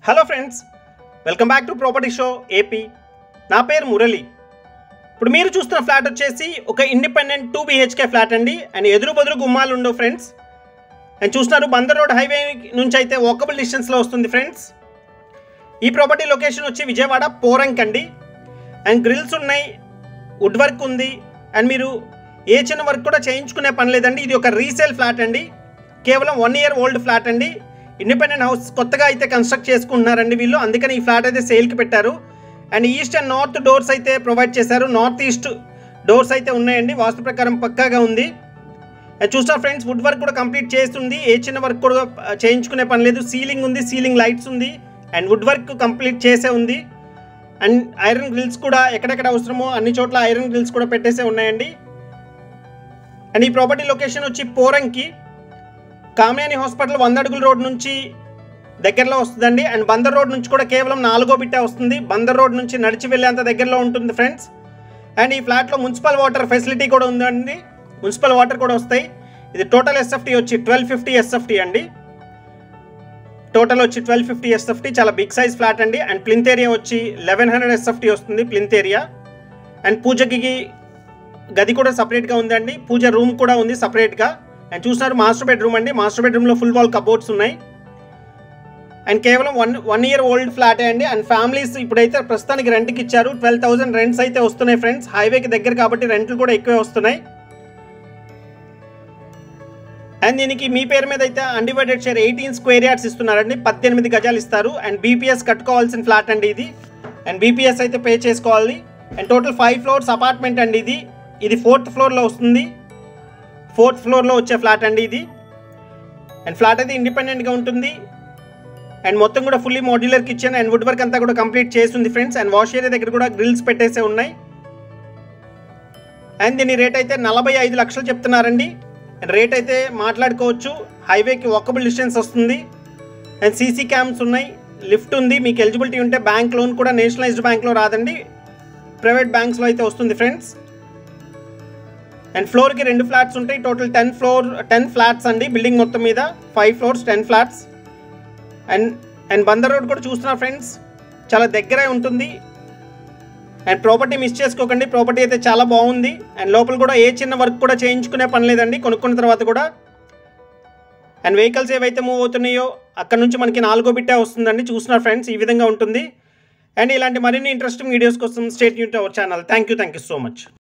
hello friends welcome back to property show AP నా పేరు మురళి ఇప్పుడు మీరు చూస్తున్న ఫ్లాట్ వచ్చేసి ఒక ఇండిపెండెంట్ టూ బిహెచ్కే ఫ్లాట్ అండి అండ్ ఎదురు బదురు గుమ్మాలు ఉండవు ఫ్రెండ్స్ అండ్ చూస్తున్నారు బందర్ రోడ్ హైవే నుంచి అయితే వాకబుల్ డిస్టెన్స్లో వస్తుంది ఫ్రెండ్స్ ఈ ప్రాపర్టీ లొకేషన్ వచ్చి విజయవాడ పోరంక్ అండి అండ్ గ్రిల్స్ ఉన్నాయి వుడ్ వర్క్ ఉంది అండ్ మీరు ఏ చిన్న వర్క్ కూడా చేయించుకునే పని లేదండి ఇది ఒక రీసేల్ ఫ్లాట్ అండి కేవలం వన్ ఇయర్ ఓల్డ్ ఫ్లాట్ అండి ఇండిపెండెంట్ హౌస్ కొత్తగా అయితే కన్స్ట్రక్ట్ చేసుకుంటున్నారండి వీళ్ళు అందుకని ఈ ఫ్లాట్ అయితే సేల్కి పెట్టారు and east and north doors అయితే ప్రొవైడ్ చేశారు నార్త్ ఈస్ట్ డోర్స్ అయితే ఉన్నాయండి వాస్తు ప్రకారం పక్కాగా ఉంది అండ్ చూస్తారు ఫ్రెండ్స్ వుడ్ వర్క్ కూడా కంప్లీట్ చేస్తుంది ఏ చిన్న వర్క్ కూడా ఆ, చేయించుకునే పని లేదు సీలింగ్ ఉంది సీలింగ్ లైట్స్ ఉంది అండ్ వుడ్ వర్క్ కంప్లీట్ చేసే ఉంది అండ్ ఐరన్ గ్రిల్స్ కూడా ఎక్కడెక్కడ అవసరమో అన్ని చోట్ల ఐరన్ గ్రిల్స్ కూడా పెట్టేసే ఉన్నాయండి అండ్ ఈ ప్రాపర్టీ లొకేషన్ వచ్చి పోరంకి కామ్యాని హాస్పిటల్ వంద అడుగుల రోడ్ నుంచి దగ్గరలో వస్తుందండి అండ్ బందర్ రోడ్ నుంచి కూడా కేవలం నాలుగో బిట్టే వస్తుంది బందర్ రోడ్ నుంచి నడిచి వెళ్ళేంత దగ్గరలో ఉంటుంది ఫ్రెండ్స్ అండ్ ఈ ఫ్లాట్లో మున్సిపల్ వాటర్ ఫెసిలిటీ కూడా ఉందండి మున్సిపల్ వాటర్ కూడా వస్తాయి ఇది టోటల్ ఎస్ఎఫ్టీ వచ్చి ట్వెల్వ్ ఫిఫ్టీ ఎస్ఎఫ్టీ అండి టోటల్ వచ్చి ట్వెల్వ్ ఫిఫ్టీ ఎస్ఎఫ్టీ చాలా బిగ్ సైజ్ ఫ్లాట్ అండి అండ్ ప్లింత్ ఏరియా వచ్చి లెవెన్ హండ్రెడ్ ఎస్ఎఫ్టీ వస్తుంది ప్లింత్ ఏరియా అండ్ పూజకి గది కూడా సపరేట్గా ఉందండి పూజ రూమ్ కూడా ఉంది సపరేట్గా అండ్ చూస్తున్నారు మాస్టర్ బెడ్రూమ్ అండి మాస్టర్ బెడ్రూమ్లో ఫుల్ వాల్ కబోర్డ్స్ ఉన్నాయి అండ్ కేవలం వన్ వన్ ఇయర్ ఓల్డ్ ఫ్లాటే అండి అండ్ ఫ్యామిలీస్ ఇప్పుడైతే ప్రస్తుతానికి రెంట్కి ఇచ్చారు ట్వెల్వ్ థౌసండ్ రెంట్స్ అయితే వస్తున్నాయి ఫ్రెండ్స్ హైవేకి దగ్గర కాబట్టి రెంట్లు కూడా ఎక్కువే వస్తున్నాయి అండ్ దీనికి మీ పేరు మీద అయితే undivided share eighteen square yards ఇస్తున్నారండి పద్దెనిమిది గజాలు ఇస్తారు అండ్ బీపీఎస్ కట్టుకోవాల్సిన ఫ్లాట్ అండి ఇది అండ్ బీపీఎస్ అయితే పే చేసుకోవాలి and total five floors apartment అండి ఇది ఇది ఫోర్త్ ఫ్లోర్లో వస్తుంది ఫోర్త్ ఫ్లోర్లో వచ్చే ఫ్లాట్ అండి ఇది అండ్ ఫ్లాట్ అయితే ఇండిపెండెంట్గా ఉంటుంది అండ్ మొత్తం కూడా fully modular kitchen and wood work అంతా కూడా కంప్లీట్ చేస్తుంది ఫ్రెండ్స్ అండ్ వాష్ ఏరియా దగ్గర కూడా గ్రిల్స్ పెట్టేసే ఉన్నాయి అండ్ దీని రేట్ అయితే నలభై ఐదు లక్షలు చెప్తున్నారండి అండ్ రేట్ అయితే మాట్లాడుకోవచ్చు హైవేకి వాకబుల్ డిస్టెన్స్ వస్తుంది అండ్ సీసీ క్యామ్స్ ఉన్నాయి లిఫ్ట్ ఉంది మీకు ఎలిజిబిలిటీ ఉంటే బ్యాంక్ లోన్ కూడా నేషనలైజ్డ్ బ్యాంక్లో రాదండి ప్రైవేట్ బ్యాంక్స్లో అయితే వస్తుంది ఫ్రెండ్స్ అండ్ ఫ్లోర్కి రెండు ఫ్లాట్స్ ఉంటాయి total ten floor ten flats అండి బిల్డింగ్ మొత్తం మీద five floors ten flats and and Bandar road కూడా చూస్తున్నారు ఫ్రెండ్స్ చాలా దగ్గరే ఉంటుంది అండ్ ప్రాపర్టీ మిస్ చేసుకోకండి ప్రాపర్టీ అయితే చాలా బాగుంది అండ్ లోపల కూడా ఏ చిన్న వర్క్ కూడా చేయించుకునే పని లేదండి కొనుక్కున్న తర్వాత కూడా అండ్ వెహికల్స్ ఏవైతే మూవ్ అవుతున్నాయో అక్కడ నుంచి మనకి నాలుగో బిట్టే వస్తుందండి చూస్తున్నారు ఫ్రెండ్స్ ఈ విధంగా ఉంటుంది అండ్ ఇలాంటి మరిన్ని ఇంట్రెస్టింగ్ వీడియోస్ కోసం స్టేట్ యూట్ our channel thank you thank you so much